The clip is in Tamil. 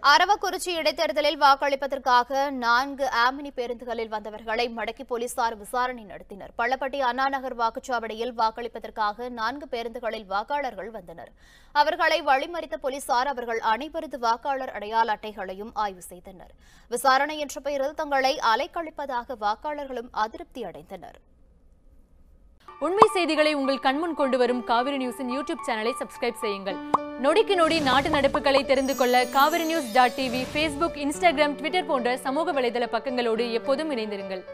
அரவக்குறிச்சி இடைத்தேர்தலில் வாக்களிப்பதற்காக நான்கு ஆமினி பேருந்துகளில் வந்தவர்களை மடக்கி போலீசார் விசாரணை நடத்தினர் பள்ளப்பட்டி அண்ணா நகர் வாக்குச்சாவடியில் வாக்களிப்பதற்காக நான்கு பேருந்துகளில் வாக்காளர்கள் வந்தனர் அவர்களை வழிமறித்த போலீசார் அவர்கள் அனைவரது வாக்காளர் அடையாள அட்டைகளையும் ஆய்வு செய்தனர் விசாரணை என்ற பெயரில் தங்களை அலைக்கழிப்பதாக வாக்காளர்களும் அதிருப்தி அடைந்தனர் உண்மை செய்திகளை உங்கள் கண்முன் கொண்டு வரும் காவிரி நியூஸின் யூடியூப் சேனலை சப்ஸ்கிரைப் செய்யுங்கள் நொடிக்கு நொடி நாட்டு நடப்புகளை தெரிந்து கொள்ள Kaveri news dot TV Facebook Instagram Twitter போன்ற சமூக வலைதள பக்கங்களோடு எப்போதும் இணைந்திருங்கள்